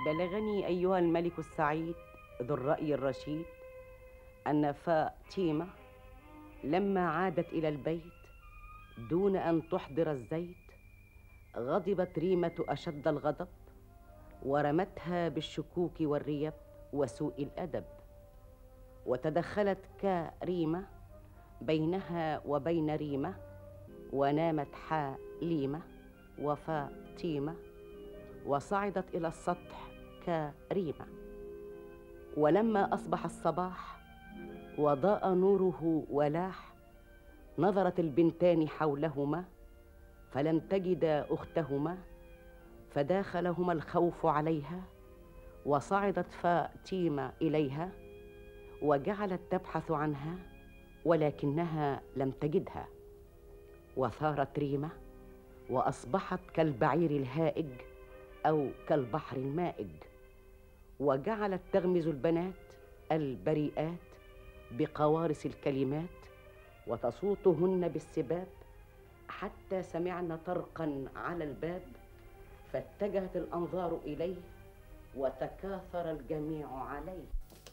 بلغني أيها الملك السعيد ذو الرأي الرشيد أن فاطمة لما عادت إلى البيت دون أن تحضر الزيت غضبت ريمة أشد الغضب ورمتها بالشكوك والريب وسوء الأدب وتدخلت كريمة بينها وبين ريمة ونامت حليمة وفاطمة وصعدت إلى السطح كريمة ولما أصبح الصباح وضاء نوره ولاح نظرت البنتان حولهما فلم تجدا أختهما فداخلهما الخوف عليها وصعدت فاطمة إليها وجعلت تبحث عنها ولكنها لم تجدها وثارت ريمه واصبحت كالبعير الهائج او كالبحر المائج وجعلت تغمز البنات البريئات بقوارص الكلمات وتصوتهن بالسباب حتى سمعن طرقا على الباب فاتجهت الانظار اليه وتكاثر الجميع عليه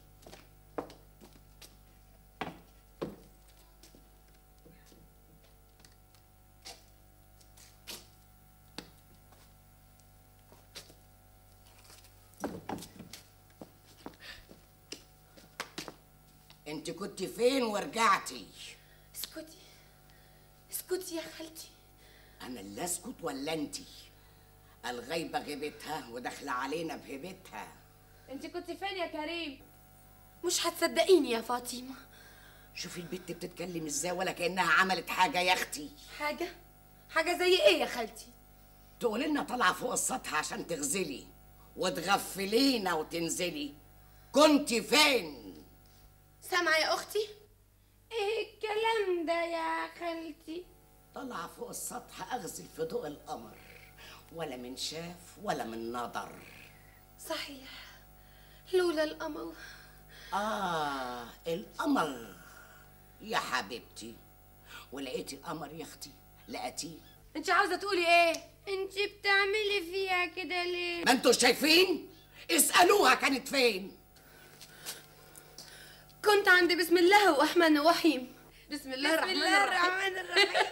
انت كنت فين ورجعتي اسكتي اسكتي يا خالتي انا اللي اسكت ولا انت الغيبه غيبتها وداخله علينا بهيبتها انت كنت فين يا كريم مش هتصدقيني يا فاطمه شوفي البت بتتكلم ازاي ولا كانها عملت حاجه يا اختي حاجه حاجه زي ايه يا خالتي تقولي لنا طالعه فوق السطح عشان تغزلي وتغفلينا وتنزلي كنت فين سامعه يا اختي ايه الكلام ده يا خالتي طالعه فوق السطح اغزل في ضوء القمر ولا من شاف ولا من نظر صحيح لولا القمر آه القمر يا حبيبتي ولقيتي القمر يا اختي لقيتيه انت عاوزه تقولي ايه انت بتعملي فيها كده ليه ما انتوا شايفين اسالوها كانت فين كنت عند بسم الله الرحمن الرحيم بسم الله بسم الرحمن الله الرحيم الرحمن الرحيم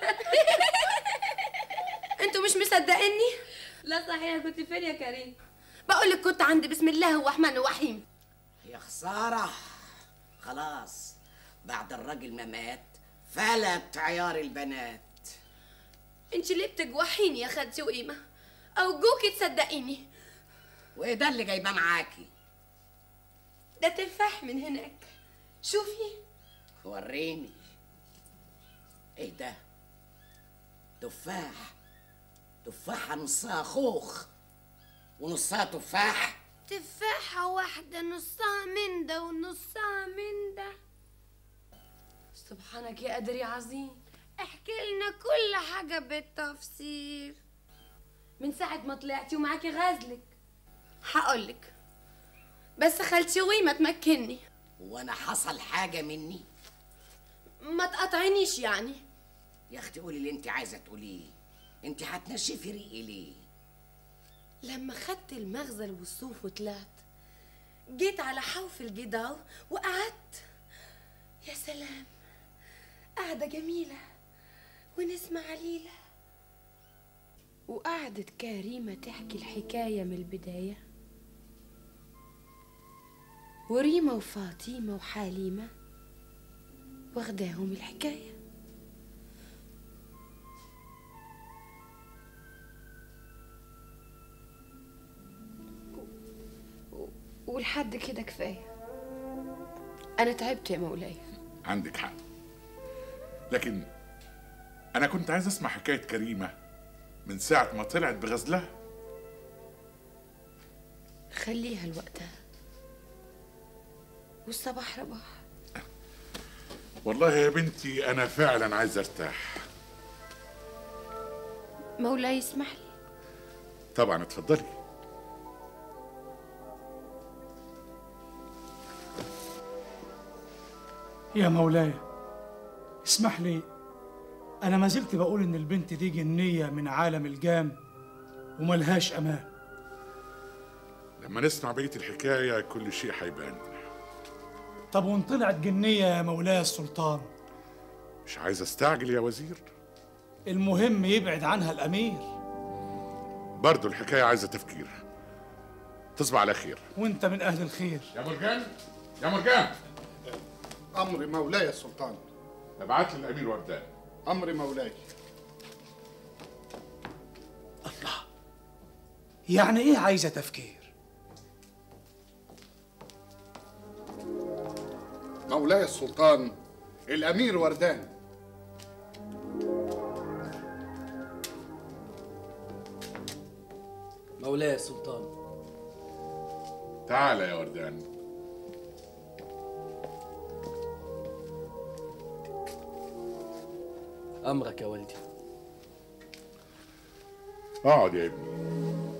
انتوا مش مصدقيني لا صحيح كنت فين يا كريم بقول لك كنت عند بسم الله الرحمن الرحيم يا خساره خلاص بعد الراجل ما مات فلت عيار البنات انت ليه بتجوحيني يا خالتي وقيمه ارجوكي تصدقيني وايه ده اللي جايباه معاكي ده تفاح من هناك شوفي وريني ايه ده تفاح تفاحة نصها خوخ ونصها تفاح تفاحة واحدة نصها من ده ونصها من ده سبحانك يا قادر يا عظيم احكي لنا كل حاجة بالتفصيل من ساعة ما طلعتي ومعاكي غازلك هقولك بس خالتي وي تمكني وانا حصل حاجة مني ما تقاطعينيش يعني يا اختي قولي اللي انت عايزة تقوليه انت هتنشفي ريقي ليه لما خدت المغزل والصوف وطلعت جيت على حوف الجدار وقعدت يا سلام قعدة جميلة ونسمة عليلة وقعدت كريمة تحكي الحكاية من البداية وريمة وفاطمة وحليمة واخداهم الحكايه ولحد كده كفايه انا تعبت يا مولاي عندك حق لكن انا كنت عايز اسمع حكايه كريمه من ساعه ما طلعت بغزلها خليها لوقتها والصباح رباح والله يا بنتي انا فعلا عايز ارتاح مولاي يسمح لي طبعا اتفضلي يا مولاي اسمح لي أنا ما زلت بقول إن البنت دي جنية من عالم الجام وملهاش أمان لما نسمع بقيه الحكايه كل شيء هيبان طب وان طلعت جنية يا مولاي السلطان مش عايز استعجل يا وزير المهم يبعد عنها الأمير برضه الحكايه عايزه تفكير تصبح على خير وانت من أهل الخير يا مرجان يا مرجان أمر مولاي السلطان ابعت لي الامير وردان أمر مولاي يعني إيه عايزة تفكير مولاي السلطان الأمير وردان مولاي السلطان تعال يا وردان أمرك يا والدي اقعد يا ابني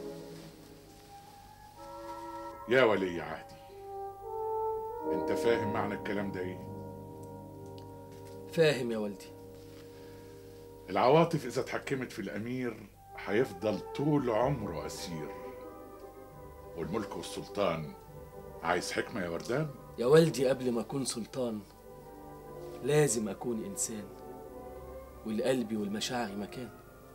يا ولي عهدي انت فاهم معنى الكلام ده ايه فاهم يا والدي العواطف اذا اتحكمت في الامير هيفضل طول عمره اسير والملك والسلطان عايز حكمه يا وردان يا والدي قبل ما أكون سلطان لازم أكون إنسان والقلبي والمشاعر مكان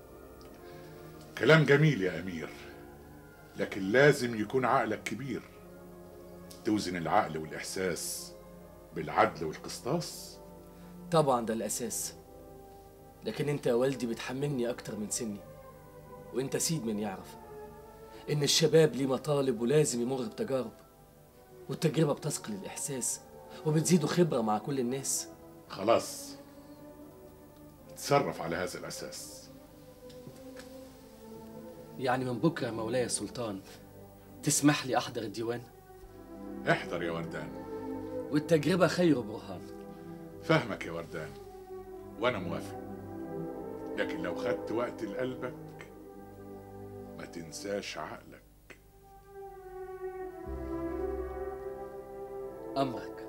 كلام جميل يا امير لكن لازم يكون عقلك كبير توزن العقل والاحساس بالعدل والقسطاس طبعا ده الأساس لكن أنت يا والدي بتحملني أكتر من سني وأنت سيد من يعرف إن الشباب ليه مطالب ولازم يمر بتجارب والتجربة بتثقل الإحساس وبتزيده خبرة مع كل الناس خلاص تصرف على هذا الاساس يعني من بكرة يا مولاي السلطان تسمح لي أحضر الديوان احضر يا وردان والتجربة خير برهان فهمك يا وردان وانا موافق لكن لو خدت وقت لقلبك ما تنساش عقلك أمرك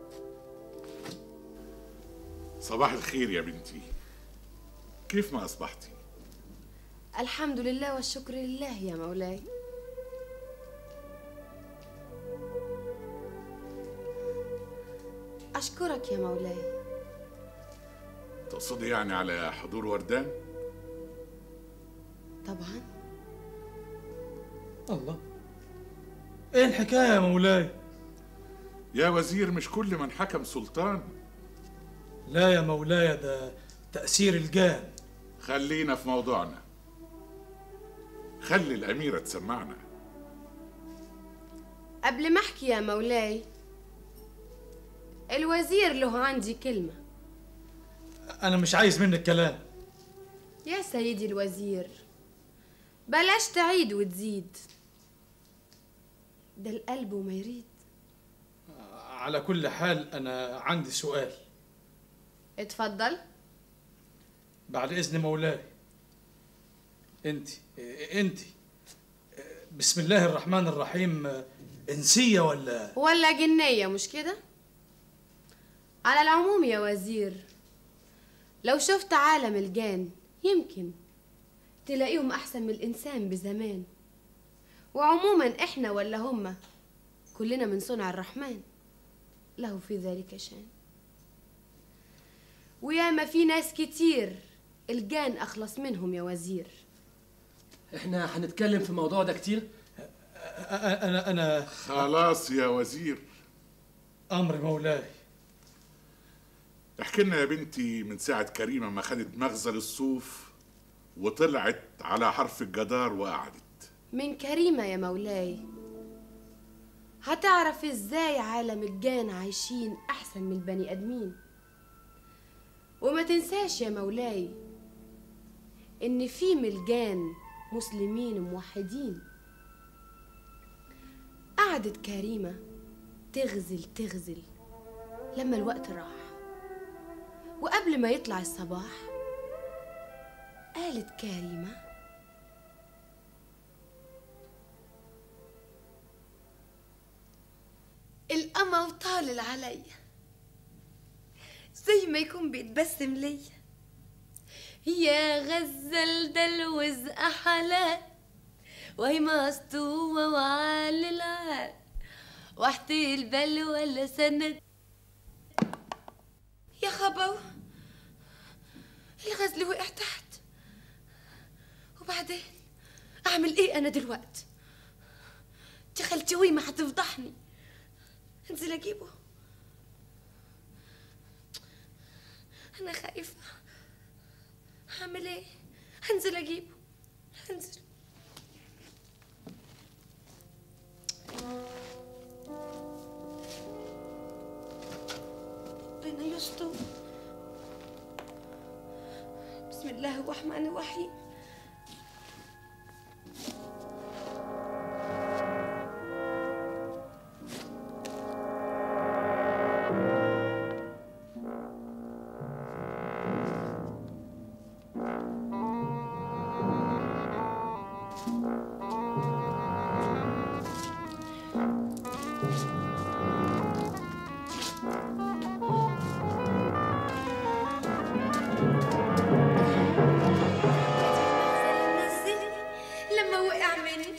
صباح الخير يا بنتي كيف ما اصبحتي الحمد لله والشكر لله يا مولاي أشكرك يا مولاي تقصدي يعني على حضور وردان طبعا الله إيه الحكاية يا مولاي يا وزير مش كل من حكم سلطان لا يا مولاي ده تأثير الجان خلينا في موضوعنا خلي الأميرة تسمعنا قبل ما أحكي يا مولاي الوزير له عندي كلمة أنا مش عايز منك كلام يا سيدي الوزير بلاش تعيد وتزيد ده القلب وما يريد على كل حال أنا عندي سؤال اتفضل بعد إذن مولاي أنت أنت بسم الله الرحمن الرحيم إنسية ولا ولا جنية مش كده على العموم يا وزير لو شفت عالم الجان يمكن تلاقيهم أحسن من الإنسان بزمان وعموما إحنا ولا هما كلنا من صنع الرحمن له في ذلك شان وياما في ناس كتير الجان أخلص منهم يا وزير إحنا هنتكلم في الموضوع ده كتير أنا أنا خلاص يا وزير أمر مولاي احكي لنا يا بنتي من ساعة كريمة ما خدت مغزل الصوف وطلعت على حرف الجدار وقعدت من كريمة يا مولاي هتعرف ازاي عالم الجان عايشين احسن من البني ادمين وما تنساش يا مولاي ان في من الجان مسلمين موحدين قعدت كريمة تغزل تغزل لما الوقت راح وقبل ما يطلع الصباح قالت كريمه القمر طالل عليا زي ما يكون بيتبسم ليا يا غزل دلوز أحلى وهي مسطومة وعال العال وحت البل ولا سند يا خبو الغزل وقع تحت وبعدين اعمل ايه انا دلوقتي دي خالتي ويما هتفضحني انزل اجيبه انا خايفه هعمل ايه هنزل اجيبه هنزل ربنا يستر بسم الله الرحمن الرحيم نزلني لما وقع مني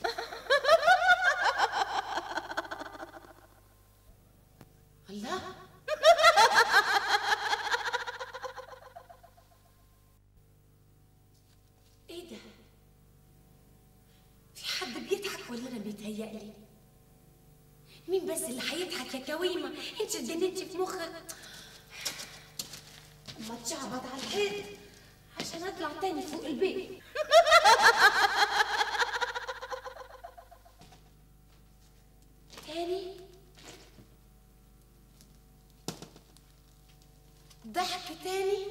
الله ايه ده في حد بيضحك ولا انا بيتهيألي مين بس اللي هيضحك يا كويمة انت اتجننتي في مخك اما تشعبط على الحيط عشان اطلع تاني فوق البيت تاني ضحك تاني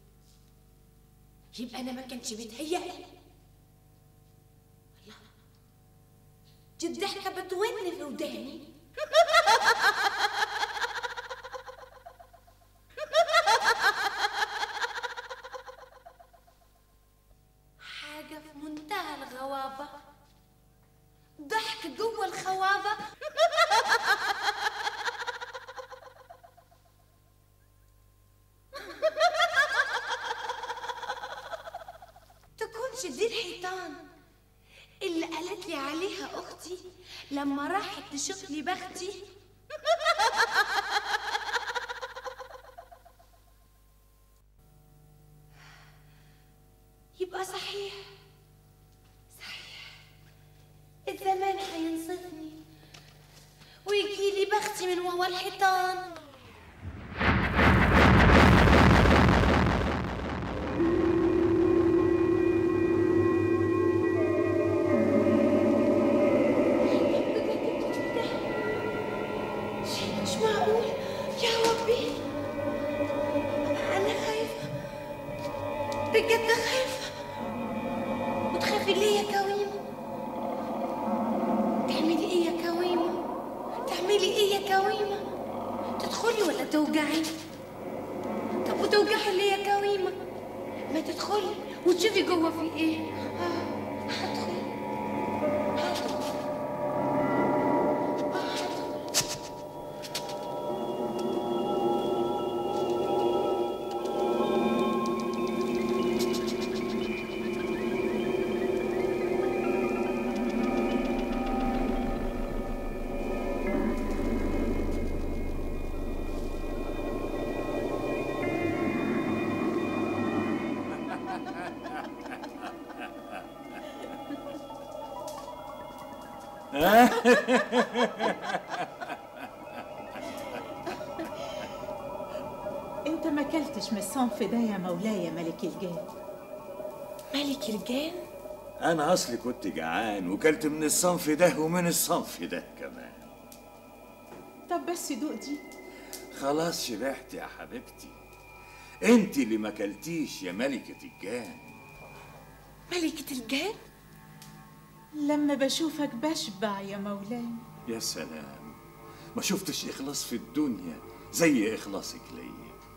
يبقى انا ما كانش بيتهيألي الله دي الضحكة بتون في وداني حاجة في منتهى الغوابة ضحك جوه الخوابة تكونش دي الحيطان اللي قالت لي عليها اختي لما راحت تشوف لي بختي يبقى صحيح صحيح الزمان هينصفني ويجيلي بختي من ورا الحيطان شيء مش معقول يا ربي أنا خايفة بجد خايفة وتخافي ليه يا كويمة تعملي ايه يا كويمة تعملي ايه يا كويمة تدخلي ولا توجعي طب وتوجعي ليه يا كويمة ما تدخلي وتشوفي جوه في ايه آه هدخل هدخل آه هدخل انت ما اكلتش من الصنف ده يا مولاي يا ملك الجان ملك الجان انا اصلي كنت جعان وكلت من الصنف ده ومن الصنف ده كمان طب بس دوق دي خلاص شبعت يا حبيبتي انت اللي ما كلتيش يا ملكة الجان ملكة الجان لما بشوفك بشبع يا مولاي يا سلام ما شفتش اخلاص في الدنيا زي اخلاصك ليا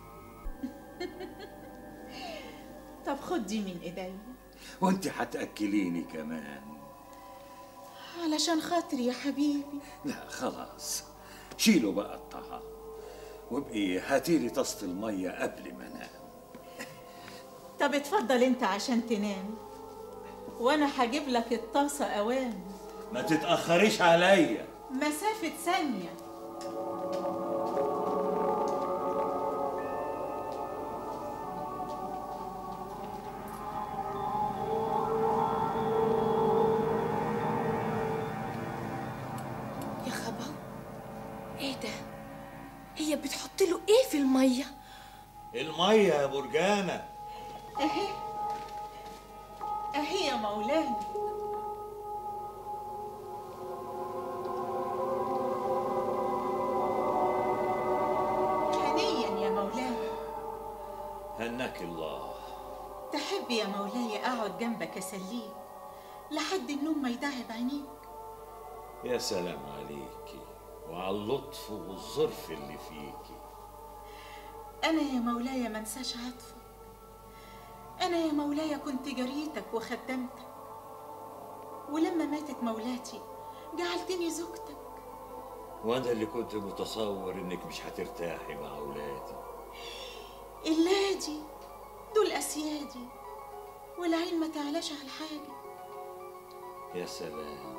طب خد دي من ايديا وانت هتاكليني كمان علشان خاطري يا حبيبي لا خلاص شيلوا بقى الطعام وابقي هاتيلي طاسه الميه قبل ما انام طب اتفضل انت عشان تنام وانا هجيب لك الطاسه اوام ما تتأخريش عليا مسافه ثانيه يا خبر ايه ده هي بتحط له ايه في الميه المية يا برجانة اهي اهي يا مولاي هنيا يا مولاي هناك الله تحب يا مولاي اقعد جنبك اسليك لحد النوم ما يدعب عينيك يا سلام عليكي وعلى اللطف والظرف اللي فيكي انا يا مولاي ما انساش عطفك انا يا مولاي كنت جريتك وخدمتك ولما ماتت مولاتي جعلتني زوجتك وانا اللي كنت متصور انك مش هترتاحي مع اولادي اللادي دول اسيادي والعين ما تعلاش على حاجه يا سلام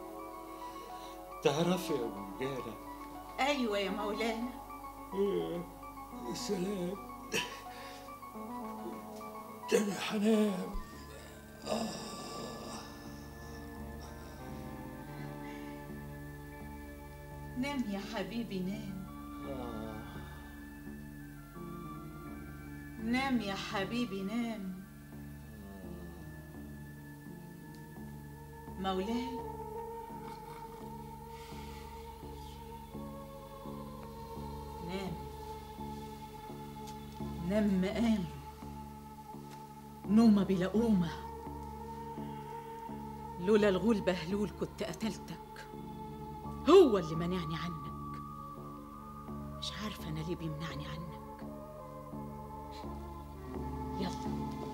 تعرفي يا برجانة ايوه يا مولانا يا سلام ده انا هنام نام يا حبيبي نام نام يا حبيبي نام مولاي نام نام مقام نومة بلا قومة لولا الغول بهلول كنت قتلتك هو اللي منعني عنك مش عارفة أنا ليه بيمنعني عنك يلا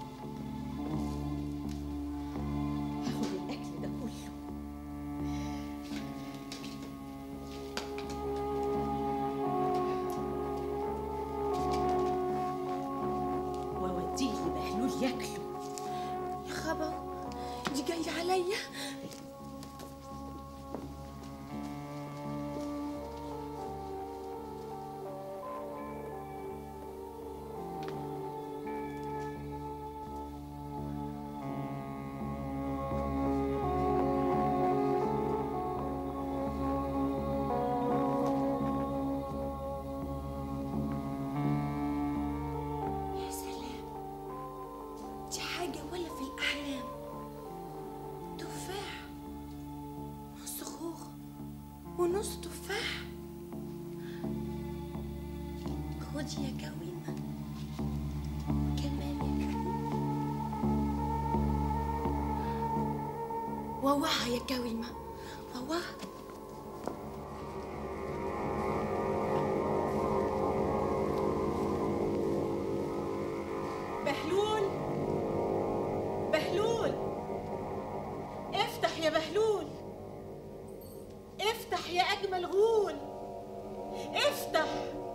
هاخد الأكل ده كله وأوديه لبهلول ياكله يا خبر دي جايه عليا يا سلام دي حاجة ولا في الأحلام تفاح نص خوخ ونص تفاح خد يا كويمة كمان يا كويمة وواها يا كويمة وواها بهلول بهلول افتح يا بهلول افتح يا اجمل غول افتح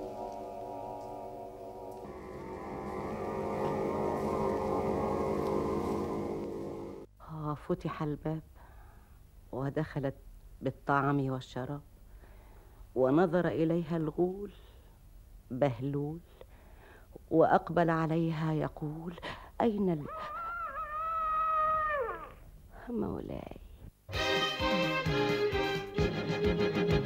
آه، فتح الباب ودخلت بالطعام والشراب ونظر إليها الغول بهلول وأقبل عليها يقول أين ال... مولاي